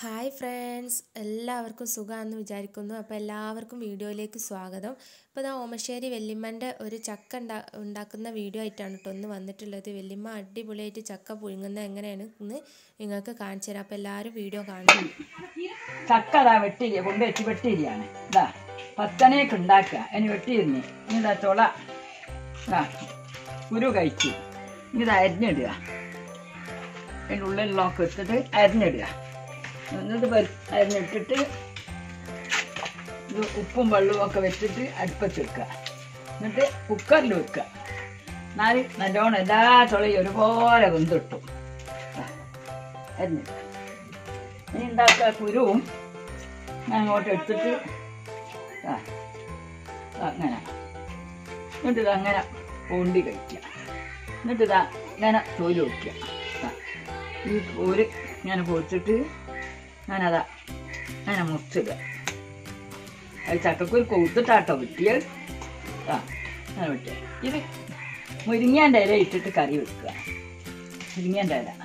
Hi friends എല്ലാവർക്കും സുഖമാണെന്ന് വിചാരിക്കുന്നു അപ്പോൾ എല്ലാവർക്കും വീഡിയോയിലേക്ക് സ്വാഗതം ഇപ്പോൾ ഇതാ ഓമശ്ശേരി വെല്ലിമ്മൻ്റെ ഒരു ചക്ക ഉണ്ടാ ഉണ്ടാക്കുന്ന വീഡിയോ ആയിട്ടാണ് കേട്ടോ ഒന്ന് വന്നിട്ടുള്ളത് വെല്ലിമ്മ അടിപൊളിയായിട്ട് ചക്ക പുഴുങ്ങുന്നത് എങ്ങനെയാണ് എന്ന് നിങ്ങൾക്ക് കാണിച്ചു തരാം അപ്പോൾ എല്ലാവരും വീഡിയോ കാണും ചക്ക അതാ വെട്ടിരി കൊണ്ട് വെച്ച് വെട്ടിരിയാണ് ഇതാ പത്തനയൊക്കെ ഉണ്ടാക്കുക അതിന് വെട്ടിയിരുന്ന് ഇതാ ചുള ഇതാ കുരു കഴിച്ച് ഇത് അരിഞ്ഞിടുക അതിൻ്റെ ഉള്ളിലൊക്കെ എടുത്തിട്ട് അരിഞ്ഞിടുക എന്നിട്ട് പരി- അരിഞ്ഞിട്ടിട്ട് ഇത് ഉപ്പും വെള്ളവും ഒക്കെ വെച്ചിട്ട് അടുപ്പത്ത് വെക്കുക എന്നിട്ട് കുക്കറിൽ വെക്കുക എന്നാൽ നല്ലോണം എല്ലാ ചുളയും ഒരുപോലെ വെന്തിട്ടു അരിഞ്ഞിട്ട് ഇനി ഉണ്ടാക്കുക കുരുവും ഞാൻ അങ്ങോട്ട് എടുത്തിട്ട് ആ ആ, അങ്ങനെ എന്നിട്ട് ഇത് അങ്ങനെ പൂണ്ടി കഴിക്കുക എന്നിട്ട് ഇതാ ഇങ്ങനെ തോല് വയ്ക്കുക ആ, ഈ തോല് ഇങ്ങനെ പൊളിച്ചിട്ട് ഞാനതാ അങ്ങനെ മുറിച്ചിടുക അത് ചക്കക്കുരു കൊളുത്തിട്ടാട്ടോ വെട്ടിയത് ആ അങ്ങനെ വെട്ടിയ ഇത് മുരിങ്ങേൻ്റെ ഇല ഇട്ടിട്ട് കറി വെക്കുക മുരിങ്ങേൻ്റെ ഇല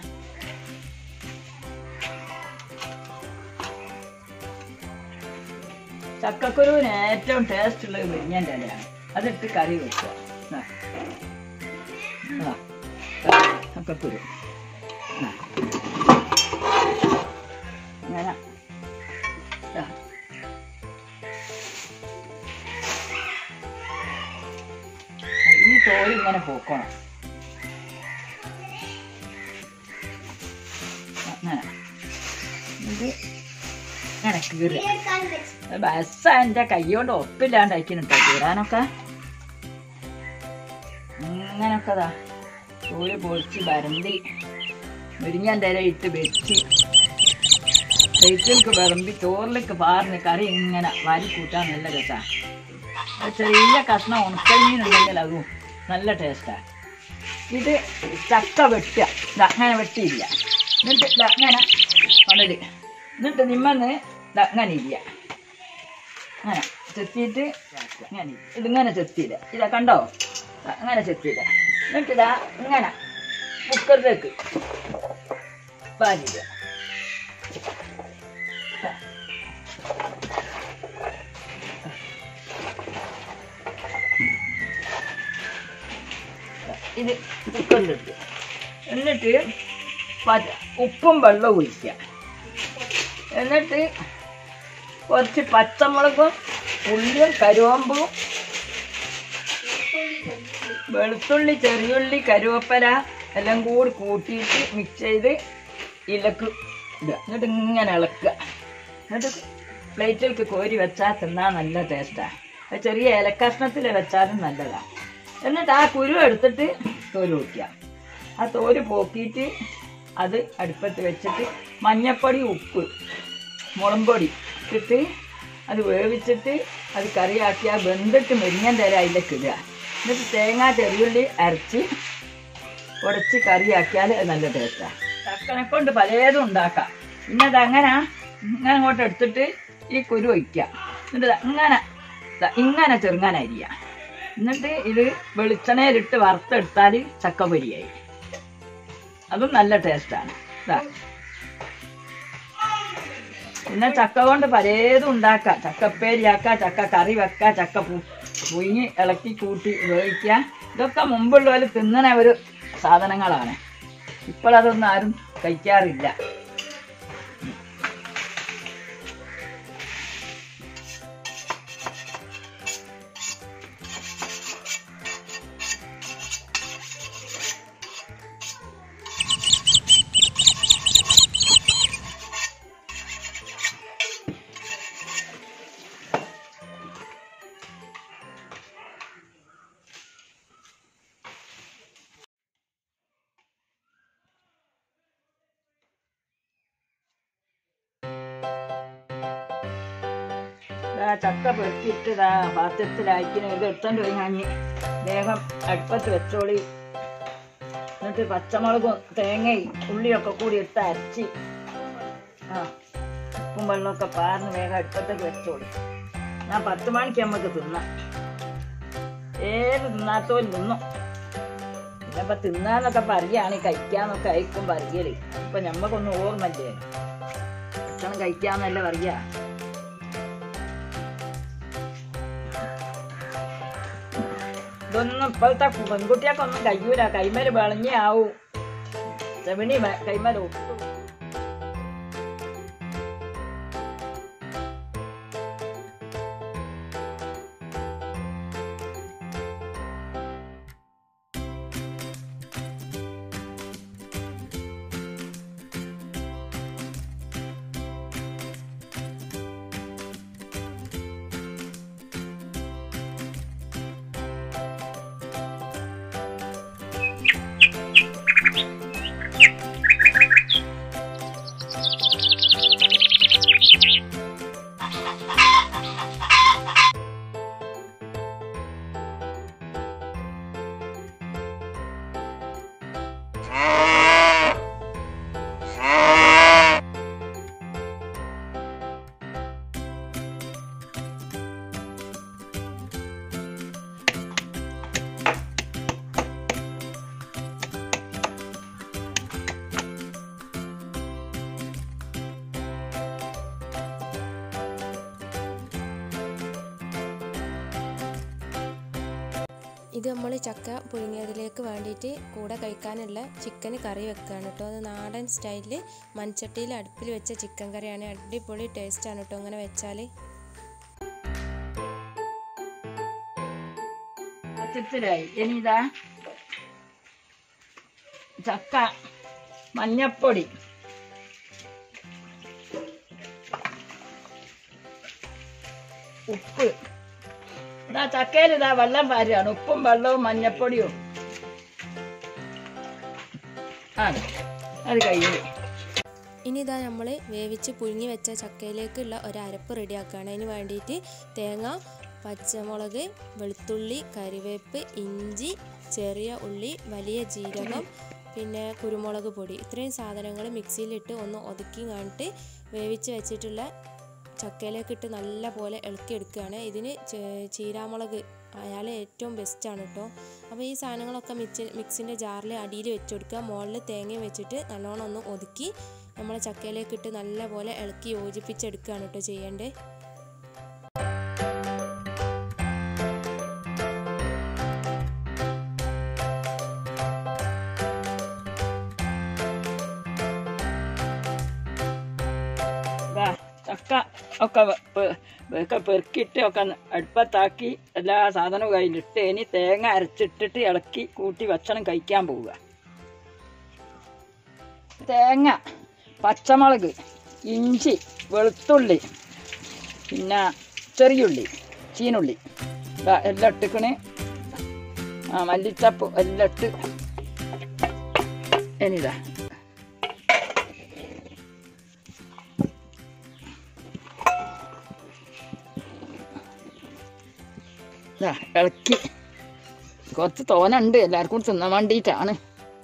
ചക്കക്കുരുവിന് ഏറ്റവും ടേസ്റ്റ് ഉള്ളത് മുരിങ്ങൻ്റെ ഇലയാണ് അതിട്ട് കറി വെക്കുക ദാ. ദാ. ദാ, ചക്കക്കുരു ദാ. അങ്ങനെ ദാ. ഈ തോല് ഇങ്ങനെ പോക്കണം അങ്ങനെ ഇത് ഇങ്ങനെ കീറുക ബസ്സ എൻ്റെ കൈകൊണ്ട് ഒപ്പില്ലാണ്ടായിക്കുന്നുട്ടോ കീറാനൊക്കെ അങ്ങനൊക്കെ ദാ തോല് പൊളിച്ച് വരന്തി മുരിങ്ങൻ്റെ ഇല ഇട്ട് വെച്ച് വെയിറ്റിലേക്ക് വിളമ്പി ചോറിലേക്ക് പാർന്ന് കറി ഇങ്ങനെ വാരി കൂട്ടാൻ നല്ല രസമാണ് ചെറിയ കഷ്ണം ഉണക്കമീനുണ്ടെങ്കിൽ അതും നല്ല ടേസ്റ്റാണ് ഇത് ചക്ക വെട്ടുക ഇത് അങ്ങനെ വെട്ടിയില്ല എന്നിട്ട് ഇത് അങ്ങനെ മടല് എന്നിട്ട് നിമ്മന്ന് ഇത് അങ്ങനെ ഇല്ല അങ്ങനെ ചെത്തിയിട്ട് ഇങ്ങനെ ഇതിങ്ങനെ ചെത്തിയില്ല ഇതാ കണ്ടോ ദാ അങ്ങനെ ചെത്തിയില്ല എന്നിട്ട് ഇതാ ഇങ്ങനെ കുക്കറിലേക്ക് പാലില്ല ഇത് കുക്കറിലിട്ട് എന്നിട്ട് പച്ച ഉപ്പും വെള്ളവും ഒഴിക്കുക എന്നിട്ട് കുറച്ച് പച്ചമുളകും ഉള്ളിയും കരുവമ്പും വെളുത്തുള്ളി ചെറിയുള്ളി കരുവേപ്പില എല്ലാം കൂടി കൂട്ടിയിട്ട് മിക്സ് ചെയ്ത് ഇലക്ക് ഇടുക എന്നിട്ട് ഇങ്ങനെ ഇളക്കുക എന്നിട്ട് പ്ലേറ്റിലേക്ക് കോരി വെച്ചാൽ തിന്നാൻ നല്ല ടേസ്റ്റാണ് അത് ചെറിയ ഇലക്കഷ്ണത്തിൽ വെച്ചാലും നല്ലതാണ് എന്നിട്ട് ആ കുരു എടുത്തിട്ട് തോല് വയ്ക്കുക ആ തോല് പോക്കിയിട്ട് അത് അടുപ്പത്ത് വെച്ചിട്ട് മഞ്ഞപ്പൊടി ഉപ്പ് മുളമ്പൊടി ഇട്ടിട്ട് അത് വേവിച്ചിട്ട് അത് കറിയാക്കി ആ വെന്തിട്ട് മെരിഞ്ഞൻ്റെ ഇല അതിലേക്ക് ഇടുക എന്നിട്ട് തേങ്ങ ചെറിയുള്ളി അരച്ച് ഉടച്ച് കറിയാക്കിയാൽ അത് നല്ല ടേസ്റ്റാണ് ചക്കനെ കൊണ്ട് പലതും ഉണ്ടാക്കാം പിന്നെ അത് അങ്ങനെ ഇങ്ങനെ അങ്ങോട്ട് എടുത്തിട്ട് ഈ കുരു വയ്ക്കുക എന്നിട്ട് ദാ ഇങ്ങനെ ദാ ഇങ്ങനെ ചെറുങ്ങനെ അരിയുക എന്നിട്ട് ഇത് വെളിച്ചെണ്ണയിലിട്ട് വറുത്തെടുത്താൽ ചക്കപ്പൊരിയായി അതും നല്ല ടേസ്റ്റാണ് ഇതാ പിന്നെ ചക്ക കൊണ്ട് പലതും ഉണ്ടാക്കാം ചക്കപ്പേരിയാക്കാം ചക്ക കറി വെക്കാം ചക്ക പു പുഴുങ്ങി ഇളക്കി കൂട്ടി വേവിക്കുക ഇതൊക്കെ മുമ്പുള്ളവർ തിന്നണ ഒരു സാധനങ്ങളാണ് ഇപ്പോഴതൊന്നും ആരും കഴിക്കാറില്ല ദാ ചക്ക പെറുക്കിയിട്ട് ഇതാ പാത്രത്തിലാക്കിന് ഇത് എടുത്തോണ്ട് പോയി ഞാൻ വേഗം അടുപ്പത്ത് വെച്ചോളി എന്നിട്ട് പച്ചമുളകും തേങ്ങയും ഉള്ളിയൊക്കെ കൂടി ഇട്ട് അരച്ച് ആ ഉപ്പും വെള്ളമൊക്കെ പാർന്ന് വേഗം അടുപ്പത്തേക്ക് വെച്ചോളി ഞാൻ പത്ത് മണിക്ക് നമുക്ക് തിന്നാം ഏത് തിന്നാത്തോലും തിന്നും ഇതപ്പം തിന്നാന്നൊക്കെ പറയുകയാണ് കഴിക്കാന്നൊക്കെ അയക്കും പറയല് ഇപ്പൊ ഞമ്മക്കൊന്നും ഓർമ്മല്ലേ ഭക്ഷണം കഴിക്കാന്നല്ല പറയാ ഇതൊന്നും ഇപ്പോഴത്തെ പെൺകുട്ടിയൊക്കൊന്നും കഴിയൂല കൈമല് വിളഞ്ഞേ ആവും ചെവിണി വ- കൈമല് ഒട്ടും ഇത് നമ്മൾ ചക്ക പുഴുങ്ങിയതിലേക്ക് വേണ്ടിയിട്ട് കൂടെ കഴിക്കാനുള്ള ചിക്കൻ കറി വെക്കുകയാണ് കേട്ടോ അത് നാടൻ സ്റ്റൈലിൽ മൺചട്ടിയിൽ അടുപ്പിൽ വെച്ച ചിക്കൻ കറിയാണ് അടിപൊളി ടേസ്റ്റാണ് കേട്ടോ അങ്ങനെ വെച്ചാൽ പച്ചത്തിലായി ഇനി ഇതാ ചക്ക മഞ്ഞപ്പൊടി ഉപ്പ് ഇതാ ചക്കയിൽ ഇതാ വെള്ളം പാരുകയാണ് ഉപ്പും വെള്ളവും മഞ്ഞപ്പൊടിയും ആ അത് കഴിഞ്ഞു ഇനി ഇതാ നമ്മൾ വേവിച്ച് പുഴുങ്ങി വെച്ച ചക്കയിലേക്കുള്ള ഒരു അരപ്പ് റെഡിയാക്കുകയാണ് അതിന് വേണ്ടിയിട്ട് തേങ്ങ പച്ചമുളക് വെളുത്തുള്ളി കറിവേപ്പ് ഇഞ്ചി ചെറിയ ഉള്ളി വലിയ ജീരകം പിന്നെ കുരുമുളക് പൊടി ഇത്രയും സാധനങ്ങൾ മിക്സിയിലിട്ട് ഒന്ന് ഒതുക്കി കാണിട്ട് വേവിച്ച് വെച്ചിട്ടുള്ള ചക്കയിലേക്കിട്ട് നല്ല പോലെ ഇളക്കിയെടുക്കുകയാണ് ഇതിന് ചേ- ചീരാമുളക് അയാൾ ഏറ്റവും ബെസ്റ്റാണ് കേട്ടോ അപ്പോൾ ഈ സാധനങ്ങളൊക്കെ മിക്സി മിക്സിൻ്റെ ജാറിൽ അടിയിൽ വെച്ച് കൊടുക്കുക മുകളിൽ തേങ്ങയും വെച്ചിട്ട് നല്ലോണം ഒന്ന് ഒതുക്കി നമ്മൾ ചക്കയിലേക്കിട്ട് നല്ല പോലെ ഇളക്കി യോജിപ്പിച്ചെടുക്കുകയാണ് കേട്ടോ ചെയ്യേണ്ടത് ദാ ചക്ക ഒക്കെ വെ- പെ- ഒക്കെ പെറുക്കിയിട്ട് ഒക്കെ ന- അടുപ്പത്താക്കി എല്ലാ സാധനവും കയ്യിലിട്ട് ഇനി തേങ്ങ അരച്ചിട്ടിട്ട് ഇളക്കി കൂട്ടി ഭക്ഷണം കഴിക്കാൻ പോവുക തേങ്ങ പച്ചമുളക് ഇഞ്ചി വെളുത്തുള്ളി പിന്നെ ചെറിയുള്ളി ചീനുള്ളി ദാ എല്ലാം ഇട്ടിക്കണ് ആ മല്ലിച്ചപ്പ് എല്ലാം ഇട്ട് ഇനിതാ ദാ ഇളക്കി കുറച്ച് തോനുണ്ട് എല്ലാവർക്കും തിന്നാൻ വേണ്ടിയിട്ടാണ്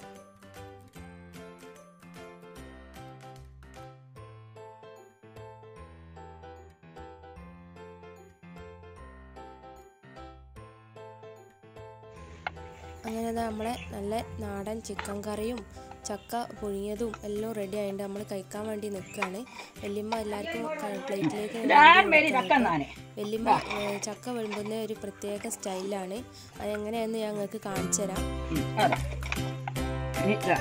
അങ്ങനെ ദാ നമ്മളെ നല്ല നാടൻ ചിക്കൻ കറിയും ചക്ക പുഴുങ്ങിയതും എല്ലാം റെഡി ആയിട്ട് നമ്മൾ കഴിക്കാൻ വേണ്ടി നിൽക്കുകയാണ് വല്യമ്മ എല്ലാവർക്കും ക- പ്ലേറ്റിലേക്ക് ഇങ്ങനെ എല്ലാവരും വിളമ്പി പേര് ചക്ക കൊടുക്കുകയാണ് എന്നാണ് കേട്ടോ. വല്യമ്മ ഏ, ചക്ക വിളമ്പുന്ന ഒരു പ്രത്യേക സ്റ്റൈലാണ് അത് എങ്ങനെയാണെന്ന് ഞാൻ നിങ്ങൾക്ക് കാണിച്ചു തരാം ഉം, അതാ. ഇനി ഇതാ.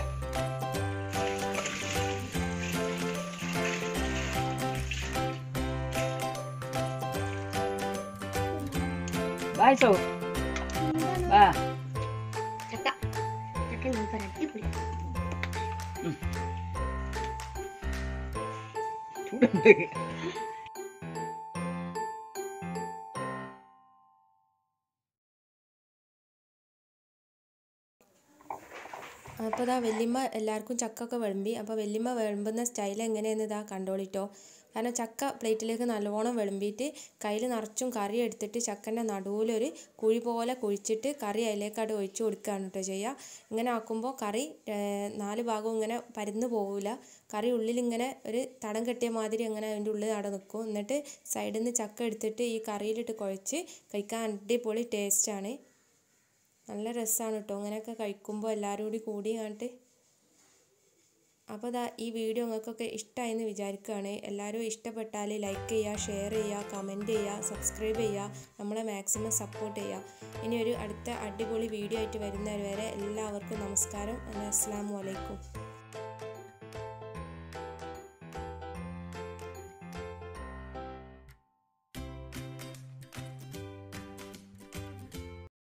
വായിച്ചോ വാ ചക്ക ചക്ക നമുക്ക് അടിപൊളി ചൂടുണ്ട് അപ്പോൾ ഇതാ വല്യമ്മ എല്ലാവർക്കും ചക്കൊക്കെ വിളമ്പി അപ്പോൾ വല്യമ്മ വിളമ്പുന്ന സ്റ്റൈൽ എങ്ങനെയെന്ന് ഇതാ കണ്ടോളിട്ടോ കാരണം ചക്ക പ്ലേറ്റിലേക്ക് നല്ലോണം വിളമ്പിയിട്ട് കയ്യിൽ നിറച്ചും കറി എടുത്തിട്ട് ചക്കൻ്റെ നടുവിലൊരു കുഴി പോലെ കുഴിച്ചിട്ട് കറി അതിലേക്കാട് ഒഴിച്ചു കൊടുക്കുകയാണ് കേട്ടോ ചെയ്യുക ഇങ്ങനെ ആക്കുമ്പോൾ കറി ഏർ, നാല് ഭാഗവും ഇങ്ങനെ പരന്നു പോവില്ല കറി ഉള്ളിൽ ഇങ്ങനെ ഒരു തടം കെട്ടിയ മാതിരി അങ്ങനെ അതിൻ്റെ ഉള്ളിൽ അവിടെ നിൽക്കും എന്നിട്ട് സൈഡിൽ നിന്ന് ചക്ക എടുത്തിട്ട് ഈ കറിയിലിട്ട് കുഴച്ച് കഴിക്കാൻ അടിപൊളി ടേസ്റ്റാണ് നല്ല രസമാണ് കേട്ടോ അങ്ങനെയൊക്കെ കഴിക്കുമ്പോൾ എല്ലാവരും കൂടി കൂടി കണ്ടിട്ട് അപ്പോൾ ദാ ഈ വീഡിയോ നിങ്ങൾക്കൊക്കെ ഇഷ്ടമായെന്ന് വിചാരിക്കുകയാണ് എല്ലാവരും ഇഷ്ടപ്പെട്ടാൽ ലൈക്ക് ചെയ്യുക ഷെയർ ചെയ്യുക കമൻറ്റ് ചെയ്യുക സബ്സ്ക്രൈബ് ചെയ്യുക നമ്മളെ മാക്സിമം സപ്പോർട്ട് ചെയ്യുക ഇനി ഒരു അടുത്ത അടിപൊളി വീഡിയോ ആയിട്ട് വരുന്നവരെ എല്ലാവർക്കും നമസ്കാരം അസ്സാം വലൈക്കും